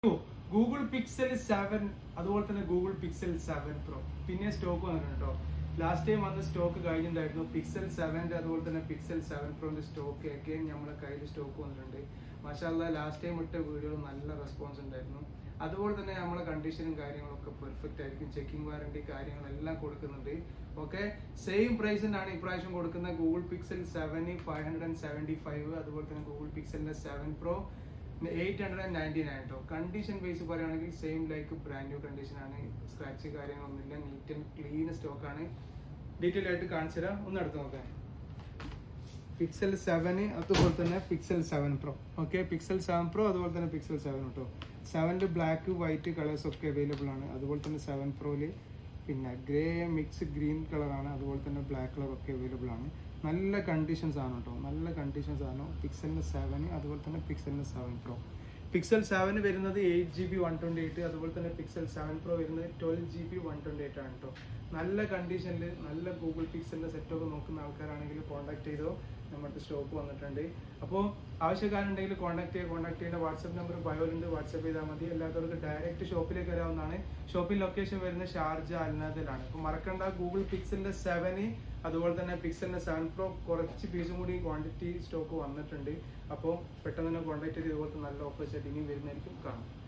Google pixel seven അതുപോലെ തന്നെ Google pixel seven pro പിന്നെ സ്റ്റോക്ക് വന്നിട്ടുണ്ട് കേട്ടോ ലാസ്റ്റ് ടൈം വന്ന സ്റ്റോക്ക് കഴിഞ്ഞിട്ടുണ്ടായിരുന്നു പിക്സൽ സെവൻ്റെ അതുപോലെ തന്നെ പിക്സൽ സെവൻ പ്രോന്റെ സ്റ്റോക്ക് ഒക്കെ നമ്മുടെ കയ്യിൽ സ്റ്റോക്ക് വന്നിട്ടുണ്ട് മാഷാല്ല ലാസ്റ്റ് ടൈം ഇട്ട വീഡിയോ നല്ല റെസ്പോൺസ് ഉണ്ടായിരുന്നു അതുപോലെ തന്നെ നമ്മളെ കണ്ടീഷനും കാര്യങ്ങളൊക്കെ പെർഫെക്റ്റ് ആയിരിക്കും ചെക്കിംഗ് വാറണ്ടി കാര്യങ്ങളെല്ലാം കൊടുക്കുന്നുണ്ട് ഓക്കെ സെയിം പ്രൈസിനാണ് ഇപ്രാവശ്യം കൊടുക്കുന്ന ഗൂഗിൾ പിക്സൽ സെവന് five hundred and seventy five അതുപോലെ തന്നെ ഗൂഗിൾ പിക്സലിന്റെ seven pro eight hundred and ninety nine കേട്ടോ കണ്ടീഷൻ ബേസ് പറയുകയാണെങ്കിൽ same like brand new condition ആണ് സ്ക്രാച്ച് കാര്യങ്ങളൊന്നുമില്ല നീറ്റ് ആൻഡ് ക്ലീൻ സ്റ്റോക്ക് ആണ് ഡീറ്റെയിൽ ആയിട്ട് കാണിച്ചു തരാം ഒന്ന് എടുത്ത് നോക്കാം പിക്സൽ സെവന് അതുപോലെ തന്നെ pixel seven pro okay pixel seven pro അതുപോലെ തന്നെ പിക്സൽ സെവൻ കേട്ടോ സെവനിൽ ബ്ലാക്ക് വൈറ്റ് കളേഴ്സ് ഒക്കെ അവൈലബിൾ ആണ് അതുപോലെ തന്നെ സെവൻ പ്രോയില് പിന്നെ ഗ്രേ മിക്സ് ഗ്രീൻ കളറാണ് അതുപോലെ തന്നെ ബ്ലാക്ക് കളർ ഒക്കെ അവൈലബിൾ ആണ് നല്ല കണ്ടീഷൻസ് ആണ് കേട്ടോ നല്ല കണ്ടീഷൻസ് ആണ് പിക്സലിന് സെവന് അതുപോലെ തന്നെ പിക്സലിന് സെവൻ പ്രോ പിക്സൽ സെവന് വരുന്നത് eight G B one twenty eight അതുപോലെ തന്നെ പിക്സൽ സെവൻ പ്രോ വരുന്നത് twelve G B one twenty eight ആണ് കേട്ടോ നല്ല കണ്ടീഷനിൽ നല്ല ഗൂഗിൾ പിക്സലിൻ്റെ സെറ്റൊക്കെ നോക്കുന്ന ആൾക്കാരാണെങ്കിൽ കോൺടാക്ട് ചെയ്തോ നമ്മുടെ സ്റ്റോക്ക് വന്നിട്ടുണ്ട് അപ്പോൾ ആവശ്യക്കാരുണ്ടെങ്കിൽ കോൺടാക്ട് ചെയ്യുക കോൺടാക്ട് ചെയ്യേണ്ട വാട്സപ്പ് നമ്പർ ബയോലുണ്ട് വാട്സപ്പ് ചെയ്താൽ മതി അല്ലാത്തവർക്ക് ഡയറക്റ്റ് ഷോപ്പിലേക്ക് വരാവുന്നതാണ് ഷോപ്പിൽ ലൊക്കേഷൻ വരുന്നത് ഷാർജ അൽനാദിലാണ് അപ്പോൾ മറക്കണ്ട ഗൂഗിൾ പിക്സലിൻ്റെ സെവന് അതുപോലെ തന്നെ പിക്സലിൻ്റെ സെവൻ പ്രോ കുറച്ച് പീസും കൂടി ക്വാണ്ടിറ്റി സ്റ്റോക്ക് വന്നിട്ടുണ്ട് അപ്പോൾ പെട്ടെന്ന് തന്നെ കോൺടാക്ട് ചെയ്ത് ഇതുപോലത്തെ നല്ല ഓഫേഴ്സ് ആയിട്ട് ഇനിയും വരുന്നതായിരിക്കും കാണാം